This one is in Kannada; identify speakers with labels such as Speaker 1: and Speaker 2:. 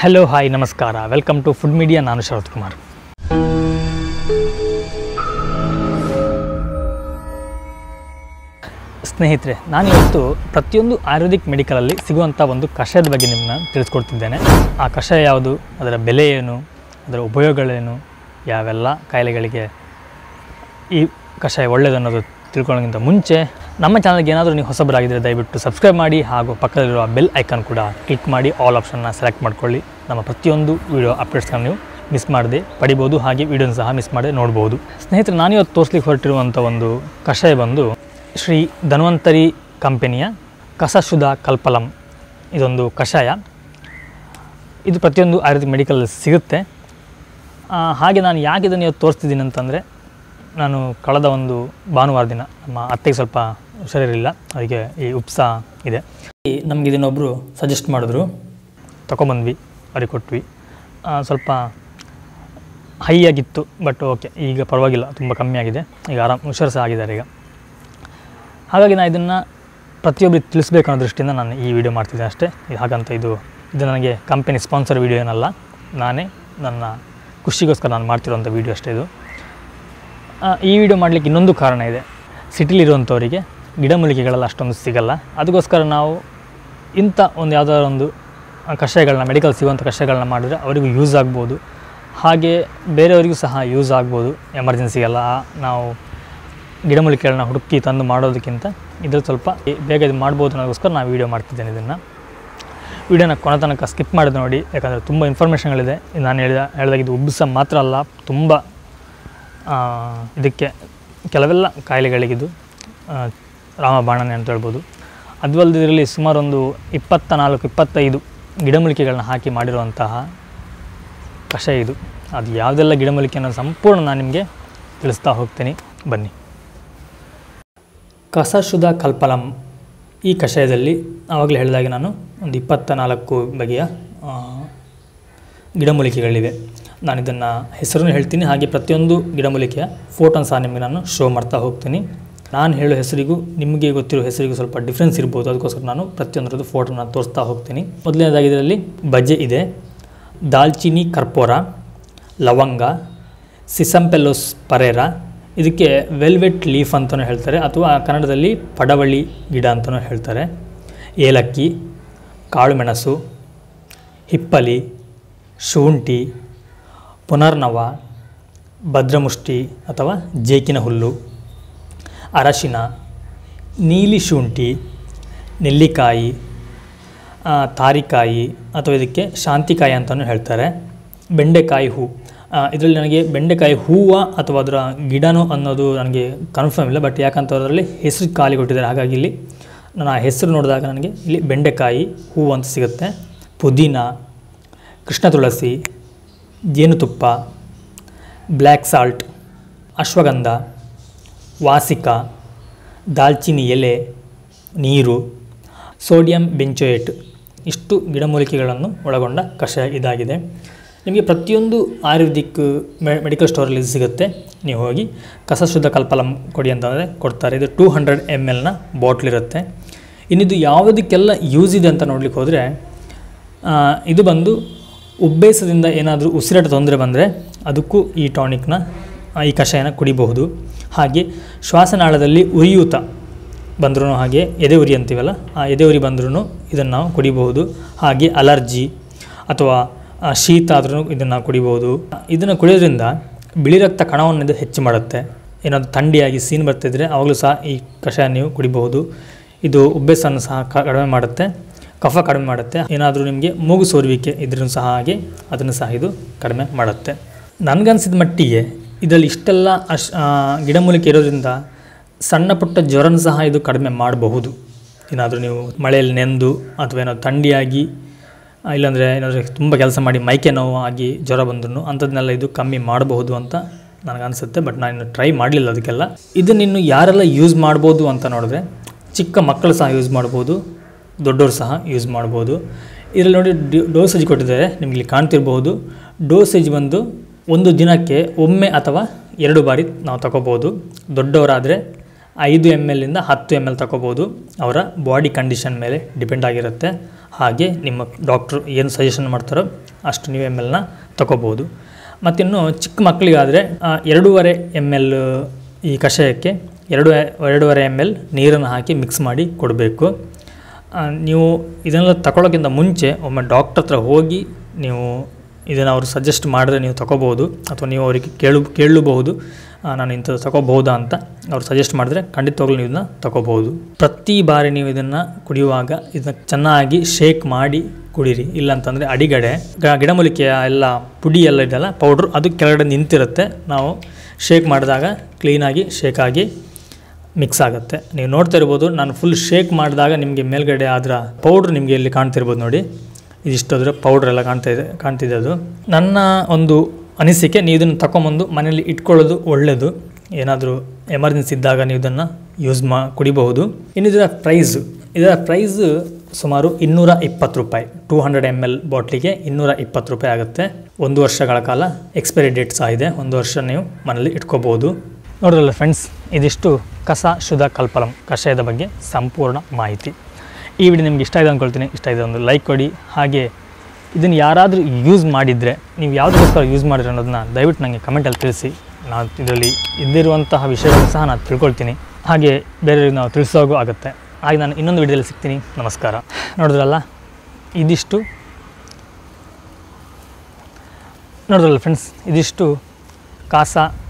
Speaker 1: ಹಲೋ ಹಾಯ್ ನಮಸ್ಕಾರ ವೆಲ್ಕಮ್ ಟು ಫುಡ್ ಮೀಡಿಯಾ ನಾನು ಶರತ್ ಕುಮಾರ್ ಸ್ನೇಹಿತರೆ ನಾನು ಇವತ್ತು ಪ್ರತಿಯೊಂದು ಆಯುರ್ವೇದಿಕ್ ಮೆಡಿಕಲಲ್ಲಿ ಸಿಗುವಂಥ ಒಂದು ಕಷಾಯದ ಬಗ್ಗೆ ನಿಮ್ಮನ್ನ ತಿಳಿಸ್ಕೊಡ್ತಿದ್ದೇನೆ ಆ ಕಷಾಯ ಯಾವುದು ಅದರ ಬೆಲೆ ಏನು ಅದರ ಉಪಯೋಗಗಳೇನು ಯಾವೆಲ್ಲ ಕಾಯಿಲೆಗಳಿಗೆ ಈ ಕಷಾಯ ಒಳ್ಳೆಯದು ಅನ್ನೋದು ತಿಳ್ಕೊಳ್ಳೋಕ್ಕಿಂತ ಮುಂಚೆ ನಮ್ಮ ಚಾನಲ್ಗೆ ಏನಾದರೂ ನೀವು ಹೊಸಬರಾಗಿದ್ದರೆ ದಯವಿಟ್ಟು ಸಬ್ಸ್ಕ್ರೈಬ್ ಮಾಡಿ ಹಾಗೂ ಪಕ್ಕದಲ್ಲಿರುವ ಬೆಲ್ ಐಕಾನ್ ಕೂಡ ಕ್ಲಿಕ್ ಮಾಡಿ ಆಲ್ ಆಪ್ಷನ್ನ ಸೆಲೆಕ್ಟ್ ಮಾಡ್ಕೊಳ್ಳಿ ನಮ್ಮ ಪ್ರತಿಯೊಂದು ವಿಡಿಯೋ ಅಪ್ಡೇಟ್ಸ್ನ ನೀವು ಮಿಸ್ ಮಾಡದೆ ಪಡಿಬೋದು ಹಾಗೆ ವಿಡಿಯೋನ ಸಹ ಮಿಸ್ ಮಾಡದೆ ನೋಡ್ಬೋದು ಸ್ನೇಹಿತರೆ ನಾನಿವತ್ತು ತೋರಿಸ್ಲಿಕ್ಕೆ ಹೊರಟಿರುವಂಥ ಒಂದು ಕಷಾಯ ಬಂದು ಶ್ರೀ ಧನ್ವಂತರಿ ಕಂಪನಿಯ ಕಸಶುಧ ಕಲ್ಪಲಂ ಇದೊಂದು ಕಷಾಯ ಇದು ಪ್ರತಿಯೊಂದು ಆಯುರ್ವೇದಿಕ್ ಮೆಡಿಕಲ್ ಸಿಗುತ್ತೆ ಆ, ಹಾಗೆ ನಾನು ಯಾಕೆ ಇದನ್ನು ಇವತ್ತು ತೋರಿಸ್ತಿದ್ದೀನಿ ಅಂತಂದರೆ ನಾನು ಕಳೆದ ಒಂದು ಭಾನುವಾರ ದಿನ ನಮ್ಮ ಅತ್ತೆಗೆ ಸ್ವಲ್ಪ ಹುಷಾರಿರಲಿಲ್ಲ ಅವರಿಗೆ ಈ ಉಪ್ಸ ಇದೆ ಈ ನಮಗೆ ಇದನ್ನೊಬ್ಬರು ಸಜೆಸ್ಟ್ ಮಾಡಿದ್ರು ತಗೊಂಬಂದ್ವಿ ಅವ್ರಿಗೆ ಕೊಟ್ವಿ ಆ, ಸ್ವಲ್ಪ ಹೈ ಆಗಿತ್ತು ಬಟ್ ಓಕೆ ಈಗ ಪರವಾಗಿಲ್ಲ ತುಂಬ ಕಮ್ಮಿ ಆಗಿದೆ ಈಗ ಆರಾಮ್ ಹುಷಾರು ಸಹ ಆಗಿದ್ದಾರೆ ಈಗ ಹಾಗಾಗಿ ನಾನು ಇದನ್ನು ಪ್ರತಿಯೊಬ್ಬರಿಗೆ ತಿಳಿಸ್ಬೇಕು ಅನ್ನೋ ದೃಷ್ಟಿಯಿಂದ ನಾನು ಈ ವಿಡಿಯೋ ಮಾಡ್ತಿದ್ದೆ ಅಷ್ಟೇ ಇದು ಹಾಗಂತ ಇದು ಇದು ನನಗೆ ಕಂಪನಿ ಸ್ಪಾನ್ಸರ್ ವಿಡಿಯೋ ಏನಲ್ಲ ನಾನೇ ನನ್ನ ಖುಷಿಗೋಸ್ಕರ ನಾನು ಮಾಡ್ತಿರೋಂಥ ವಿಡಿಯೋ ಅಷ್ಟೇ ಇದು ಆ, ಈ ವಿಡಿಯೋ ಮಾಡಲಿಕ್ಕೆ ಇನ್ನೊಂದು ಕಾರಣ ಇದೆ ಸಿಟಿಲಿರುವಂಥವರಿಗೆ ಗಿಡಮೂಲಿಕೆಗಳೆಲ್ಲ ಅಷ್ಟೊಂದು ಸಿಗಲ್ಲ ಅದಕ್ಕೋಸ್ಕರ ನಾವು ಇಂಥ ಒಂದು ಯಾವುದಾದ್ರು ಒಂದು ಆ, ಕಷಾಯಗಳನ್ನ ಮೆಡಿಕಲ್ ಸಿಗುವಂಥ ಕಷಾಯಗಳನ್ನ ಮಾಡಿದ್ರೆ ಅವರಿಗೂ ಯೂಸ್ ಆಗ್ಬೋದು ಹಾಗೆ ಬೇರೆಯವರಿಗೂ ಸಹ ಯೂಸ್ ಆಗ್ಬೋದು ಎಮರ್ಜೆನ್ಸಿಗೆಲ್ಲ ನಾವು ಗಿಡಮೂಲಿಕೆಗಳನ್ನ ಹುಡುಕಿ ತಂದು ಮಾಡೋದಕ್ಕಿಂತ ಇದ್ರಲ್ಲಿ ಸ್ವಲ್ಪ ಬೇಗ ಇದು ಮಾಡ್ಬೋದು ಅನ್ನೋದಕ್ಕೋಸ್ಕರ ನಾನು ವೀಡಿಯೋ ಮಾಡ್ತಿದ್ದೇನೆ ಇದನ್ನು ವೀಡಿಯೋನ ಕೊನೆ ತನಕ ಸ್ಕಿಪ್ ಮಾಡಿದೆ ನೋಡಿ ಯಾಕಂದರೆ ತುಂಬ ಇನ್ಫಾರ್ಮೇಷನ್ಗಳಿದೆ ನಾನು ಹೇಳಿದ ಹೇಳಿದಾಗ ಇದು ಉಬ್ಬಿಸ ಮಾತ್ರ ಅಲ್ಲ ತುಂಬ ಆ, ಇದಕ್ಕೆ ಕೆಲವೆಲ್ಲ ಕಾಯಿಲೆಗಳಿಗಿದು ಆ, ರಾಮಬಾಣನೆ ಅಂತ ಹೇಳ್ಬೋದು ಅದು ಅಲ್ಲದೆ ಇದರಲ್ಲಿ ಸುಮಾರು ಒಂದು ಇಪ್ಪತ್ತ ನಾಲ್ಕು ಇಪ್ಪತ್ತೈದು ಗಿಡಮೂಲಿಕೆಗಳನ್ನ ಹಾಕಿ ಮಾಡಿರುವಂತಹ ಕಷಾಯ ಇದು ಅದು ಯಾವುದೆಲ್ಲ ಗಿಡಮೂಲಿಕೆ ಅನ್ನೋದು ಸಂಪೂರ್ಣ ನಾನು ನಿಮಗೆ ತಿಳಿಸ್ತಾ ಹೋಗ್ತೀನಿ ಬನ್ನಿ ಕಸಶುಧ ಕಲ್ಪಲಂ ಈ ಕಷಾಯದಲ್ಲಿ ಆವಾಗಲೇ ಹೇಳಿದಾಗೆ ನಾನು ಒಂದು ಇಪ್ಪತ್ತ ನಾಲ್ಕು ಬಗೆಯ ಆ, ಗಿಡಮೂಲಿಕೆಗಳಿವೆ ನಾನು ಇದನ್ನು ಹೆಸರನ್ನು ಹೇಳ್ತೀನಿ ಹಾಗೆ ಪ್ರತಿಯೊಂದು ಗಿಡಮೂಲಿಕೆಯ ಫೋಟೋನ ಸಹ ನಿಮಗೆ ನಾನು ಶೋ ಮಾಡ್ತಾ ಹೋಗ್ತೀನಿ ನಾನು ಹೇಳೋ ಹೆಸರಿಗೂ ನಿಮಗೆ ಗೊತ್ತಿರೋ ಹೆಸರಿಗೂ ಸ್ವಲ್ಪ ಡಿಫ್ರೆನ್ಸ್ ಇರ್ಬೋದು ಅದಕ್ಕೋಸ್ಕರ ನಾನು ಪ್ರತಿಯೊಂದರದ್ದು ಫೋಟೋನ ತೋರಿಸ್ತಾ ಹೋಗ್ತೀನಿ ಮೊದಲನೇದಾಗಿ ಇದರಲ್ಲಿ ಬಜೆ ಇದೆ ದಾಲ್ಚಿನಿ ಕರ್ಪೂರ ಲವಂಗ ಸಿಸಂಪೆಲೋಸ್ ಪರೇರಾ ಇದಕ್ಕೆ ವೆಲ್ವೆಟ್ ಲೀಫ್ ಅಂತಲೂ ಹೇಳ್ತಾರೆ ಅಥವಾ ಕನ್ನಡದಲ್ಲಿ ಪಡವಳಿ ಗಿಡ ಅಂತಲೂ ಹೇಳ್ತಾರೆ ಏಲಕ್ಕಿ ಕಾಳುಮೆಣಸು ಹಿಪ್ಪಲಿ ಶುಂಠಿ ಪುನರ್ನವ ಭದ್ರಮುಷ್ಟಿ ಅಥವಾ ಜೇಕಿನ ಹುಲ್ಲು ಅರಶಿನ ನೀಲಿ ಶುಂಠಿ ನೆಲ್ಲಿಕಾಯಿ ಆ, ತಾರಿಕಾಯಿ ಅಥವಾ ಇದಕ್ಕೆ ಶಾಂತಿಕಾಯಿ ಅಂತಲೂ ಹೇಳ್ತಾರೆ ಬೆಂಡೆಕಾಯಿ ಹೂ ಇದರಲ್ಲಿ ನನಗೆ ಬೆಂಡೆಕಾಯಿ ಹೂವು ಅಥವಾ ಅದರ ಗಿಡನೋ ಅನ್ನೋದು ನನಗೆ ಕನ್ಫರ್ಮ್ ಇಲ್ಲ ಬಟ್ ಯಾಕಂತ ಅದರಲ್ಲಿ ಹೆಸರು ಖಾಲಿ ಕೊಟ್ಟಿದ್ದಾರೆ ಹಾಗಾಗಿ ಇಲ್ಲಿ ನಾನು ಆ ಹೆಸರು ನೋಡಿದಾಗ ನನಗೆ ಇಲ್ಲಿ ಬೆಂಡೆಕಾಯಿ ಹೂವು ಅಂತ ಸಿಗುತ್ತೆ ಪುದೀನ ಕೃಷ್ಣ ತುಳಸಿ ಜೇನುತುಪ್ಪ ಬ್ಲ್ಯಾಕ್ ಸಾಲ್ಟ್ ಅಶ್ವಗಂಧ ವಾಸಿಕ ದಾಲ್ಚಿನಿ ಎಲೆ ನೀರು ಸೋಡಿಯಂ ಬೆಂಚೋಯೇಟ್ ಇಷ್ಟು ಗಿಡಮೂಲಿಕೆಗಳನ್ನು ಒಳಗೊಂಡ ಕಷಾಯ ಇದಾಗಿದೆ ನಿಮಗೆ ಪ್ರತಿಯೊಂದು ಆಯುರ್ವೇದಿಕ್ ಮೆ- ಮೆಡಿಕಲ್ ಸ್ಟೋರಲ್ಲಿ ಇದು ಸಿಗುತ್ತೆ ನೀವು ಹೋಗಿ ಕಸಶುದ್ಧ ಕಲ್ಪಲಂ ಕೊಡಿ ಅಂತಂದರೆ ಕೊಡ್ತಾರೆ ಇದು ಟೂ ಹಂಡ್ರೆಡ್ ಎಮ್ ಎಲ್ನ ಬಾಟ್ಲ್ ಇರುತ್ತೆ ಇನ್ನಿದು ಯಾವುದಕ್ಕೆಲ್ಲ ಯೂಸ್ ಇದೆ ಅಂತ ನೋಡ್ಲಿಕ್ಕೆ ಹೋದರೆ ಇದು ಬಂದು ಉಬ್ಬೇಸದಿಂದ ಏನಾದರೂ ಉಸಿರಾಟ ತೊಂದರೆ ಬಂದರೆ ಅದಕ್ಕೂ ಈ ಟಾನಿಕ್ನ ಆ, ಈ ಕಷಾಯನ ಕುಡಿಬಹುದು ಹಾಗೆ ಶ್ವಾಸನಾಳದಲ್ಲಿ ಉರಿಯೂತ ಬಂದ್ರೂ ಹಾಗೆ ಎದೆ ಉರಿ ಅಂತೀವಲ್ಲ ಆ ಎದೆ ಉರಿ ಬಂದ್ರೂ ಇದನ್ನು ನಾವು ಕುಡಿಬಹುದು ಹಾಗೆ ಅಲರ್ಜಿ ಅಥವಾ ಆ, ಶೀತ ಆದ್ರೂ ಇದನ್ನು ಕುಡಿಬಹುದು ಇದನ್ನು ಕುಡಿಯೋದ್ರಿಂದ ಬಿಳಿ ರಕ್ತ ಕಣವನ್ನು ಇದು ಹೆಚ್ಚು ಮಾಡುತ್ತೆ ಏನಾದರೂ ಥಂಡಿಯಾಗಿ ಸೀನ್ ಬರ್ತಿದ್ರೆ ಆವಾಗಲೂ ಸಹ ಈ ಕಷಾಯ ನೀವು ಕುಡಿಬಹುದು ಇದು ಉಬ್ಬೆಸನ್ನು ಸಹ ಕ- ಕಡಿಮೆ ಮಾಡುತ್ತೆ ಕಫ ಕಡಿಮೆ ಮಾಡುತ್ತೆ ಏನಾದರೂ ನಿಮಗೆ ಮೂಗು ಸೋರುವಿಕೆ ಇದ್ರೂ ಸಹ ಹಾಗೆ ಅದನ್ನು ಸಹ ಇದು ಕಡಿಮೆ ಮಾಡುತ್ತೆ ನನಗನ್ಸಿದ ಮಟ್ಟಿಗೆ ಇದರಲ್ಲಿ ಇಷ್ಟೆಲ್ಲ ಅಶ್ ಆ, ಗಿಡಮೂಲಿಕೆ ಇರೋದ್ರಿಂದ ಸಣ್ಣ ಪುಟ್ಟ ಜ್ವರನ ಸಹ ಇದು ಕಡಿಮೆ ಮಾಡಬಹುದು ಏನಾದರೂ ನೀವು ಮಳೆಯಲ್ಲಿ ನೆಂದು ಅಥವಾ ಏನಾದ್ರು ಥಂಡಿಯಾಗಿ ಆ, ಇಲ್ಲಾಂದರೆ ಏನಾದರೂ ತುಂಬ ಕೆಲಸ ಮಾಡಿ ಮೈಕೆ ನೋವು ಆಗಿ ಜ್ವರ ಬಂದ್ರು ಅಂಥದ್ದನ್ನೆಲ್ಲ ಇದು ಕಮ್ಮಿ ಮಾಡಬಹುದು ಅಂತ ನನಗನ್ಸುತ್ತೆ ಬಟ್ ನಾನು ಟ್ರೈ ಮಾಡಲಿಲ್ಲ ಅದಕ್ಕೆಲ್ಲ ಇದನ್ನಿನ್ನು ಯಾರೆಲ್ಲ ಯೂಸ್ ಮಾಡ್ಬೋದು ಅಂತ ನೋಡಿದ್ರೆ ಚಿಕ್ಕ ಮಕ್ಕಳು ಸಹ ಯೂಸ್ ಮಾಡ್ಬೋದು ದೊಡ್ಡವರು ಸಹ ಯೂಸ್ ಮಾಡ್ಬೋದು ಇದರಲ್ಲಿ ನೋಡಿ ಡೋಸೇಜ್ ಕೊಟ್ಟಿದ್ದಾರೆ ನಿಮಗೆ ಇಲ್ಲಿ ಕಾಣ್ತಿರ್ಬೋದು ಡೋಸೇಜ್ ಬಂದು ಒಂದು ದಿನಕ್ಕೆ ಒಮ್ಮೆ ಅಥವಾ ಎರಡು ಬಾರಿ ನಾವು ತಗೋಬೋದು ದೊಡ್ಡವರಾದರೆ ಐದು ಎಮ್ ಎಲ್ಲಿಂದ ಹತ್ತು ಎಮ್ ಎಲ್ ತಗೋಬೋದು ಅವರ ಬಾಡಿ ಕಂಡೀಷನ್ ಮೇಲೆ ಡಿಪೆಂಡ್ ಆಗಿರುತ್ತೆ ಹಾಗೆ ನಿಮ್ಮ ಡಾಕ್ಟ್ರು ಏನು ಸಜೆಷನ್ ಮಾಡ್ತಾರೋ ಅಷ್ಟು ನೀವು ಎಮ್ ಎಲ್ನ ತಗೋಬೋದು ಮತ್ತಿನ್ನು ಚಿಕ್ಕ ಮಕ್ಕಳಿಗಾದರೆ ಎರಡೂವರೆ ಎಮ್ ಎಲ್ ಈ ಕಷಾಯಕ್ಕೆ ಎರಡು ಎರಡೂವರೆ ಎಮ್ ಎಲ್ ನೀರನ್ನು ಹಾಕಿ ಮಿಕ್ಸ್ ಮಾಡಿ ಕೊಡಬೇಕು ಆ, ನೀವು ಇದನ್ನೆಲ್ಲ ತಗೊಳ್ಳೋಕ್ಕಿಂತ ಮುಂಚೆ ಒಮ್ಮೆ ಡಾಕ್ಟರ್ ಹತ್ರ ಹೋಗಿ ನೀವು ಇದನ್ನು ಅವರು ಸಜೆಸ್ಟ್ ಮಾಡಿದ್ರೆ ನೀವು ತಗೋಬೋದು ಅಥವಾ ನೀವು ಅವರಿಗೆ ಕೇಳು ಕೇಳಬಹುದು ಆ, ನಾನು ಇಂಥದ್ದು ತಗೋಬಹುದಾ ಅಂತ ಅವ್ರು ಸಜೆಸ್ಟ್ ಮಾಡಿದ್ರೆ ಖಂಡಿತವಾಗ್ಲೂ ನೀವು ಇದನ್ನ ತಗೋಬಹುದು ಪ್ರತಿ ಬಾರಿ ನೀವು ಇದನ್ನು ಕುಡಿಯುವಾಗ ಇದನ್ನ ಚೆನ್ನಾಗಿ ಶೇಕ್ ಮಾಡಿ ಕುಡೀರಿ ಇಲ್ಲಾಂತಂದರೆ ಅಡಿಗಡೆ ಗ- ಗಿಡಮೂಲಿಕೆಯ ಎಲ್ಲ ಪುಡಿ ಎಲ್ಲ ಇದೆಲ್ಲ ಪೌಡ್ರು ಅದು ಕೆಳಗಡೆ ನಿಂತಿರುತ್ತೆ ನಾವು ಶೇಕ್ ಮಾಡಿದಾಗ ಕ್ಲೀನಾಗಿ ಶೇಕ್ ಆಗಿ ಮಿಕ್ಸ್ ಆಗುತ್ತೆ ನೀವು ನೋಡ್ತಾ ಇರ್ಬೋದು ನಾನು ಫುಲ್ ಶೇಕ್ ಮಾಡಿದಾಗ ನಿಮಗೆ ಮೇಲ್ಗಡೆ ಅದರ ಪೌಡ್ರ್ ನಿಮಗೆ ಇಲ್ಲಿ ಕಾಣ್ತಿರ್ಬೋದು ನೋಡಿ ಇದಿಷ್ಟೋದ್ರೆ ಪೌಡ್ರ್ ಎಲ್ಲ ಕಾಣ್ತಾ ಇದೆ ಕಾಣ್ತಿದೆ ಅದು ನನ್ನ ಒಂದು ಅನಿಸಿಕೆ ನೀವು ಇದನ್ನು ತಗೊಂಬಂದು ಮನೇಲಿ ಇಟ್ಕೊಳ್ಳೋದು ಒಳ್ಳೆಯದು ಏನಾದರೂ ಎಮರ್ಜೆನ್ಸಿ ಇದ್ದಾಗ ನೀವು ಇದನ್ನು ಯೂಸ್ ಮಾ ಕುಡಿಬಹುದು ಇನ್ನು ಇದರ ಪ್ರೈಸು ಇದರ ಪ್ರೈಸ್ ಸುಮಾರು ಇನ್ನೂರ ಇಪ್ಪತ್ತು ರೂಪಾಯಿ ಟೂ ಹಂಡ್ರೆಡ್ ಎಮ್ ಎಲ್ ಬಾಟ್ಲಿಗೆ ಇನ್ನೂರ ಇಪ್ಪತ್ತು ರೂಪಾಯಿ ಆಗುತ್ತೆ ಒಂದು ವರ್ಷಗಳ ಕಾಲ ಎಕ್ಸ್ಪೈರಿ ಡೇಟ್ ಸಹ ಇದೆ ಒಂದು ವರ್ಷ ನೀವು ಮನೇಲಿ ಇಟ್ಕೋಬೋದು ನೋಡಿರಲ್ಲ ಫ್ರೆಂಡ್ಸ್ ಇದಿಷ್ಟು ಕಸ ಶುದ್ಧ ಕಲ್ಪಲಂ ಕಷಾಯದ ಬಗ್ಗೆ ಸಂಪೂರ್ಣ ಮಾಹಿತಿ ಈ ವಿಡಿಯೋ ನಿಮ್ಗೆ ಇಷ್ಟ ಇದೆ ಅಂದ್ಕೊಳ್ತೀನಿ ಇಷ್ಟ ಇದೆ ಒಂದು ಲೈಕ್ ಕೊಡಿ ಹಾಗೆ ಇದನ್ನು ಯಾರಾದರೂ ಯೂಸ್ ಮಾಡಿದರೆ ನೀವು ಯಾವುದಕ್ಕೋಸ್ಕರ ಯೂಸ್ ಮಾಡಿದ್ರೆ ಅನ್ನೋದನ್ನ ದಯವಿಟ್ಟು ನನಗೆ ಕಮೆಂಟಲ್ಲಿ ತಿಳಿಸಿ ನಾನು ಇದರಲ್ಲಿ ಇದ್ದಿರುವಂತಹ ವಿಷಯಗಳನ್ನು ಸಹ ನಾನು ತಿಳ್ಕೊಳ್ತೀನಿ ಹಾಗೆ ಬೇರೆಯವ್ರಿಗೆ ನಾವು ತಿಳಿಸೋಗೂ ಆಗುತ್ತೆ ಹಾಗೆ ನಾನು ಇನ್ನೊಂದು ವಿಡಿಯೋದಲ್ಲಿ ಸಿಗ್ತೀನಿ ನಮಸ್ಕಾರ ನೋಡಿದ್ರಲ್ಲ ಇದಿಷ್ಟು ನೋಡಿದ್ರಲ್ಲ ಫ್ರೆಂಡ್ಸ್ ಇದಿಷ್ಟು ಕಾಸ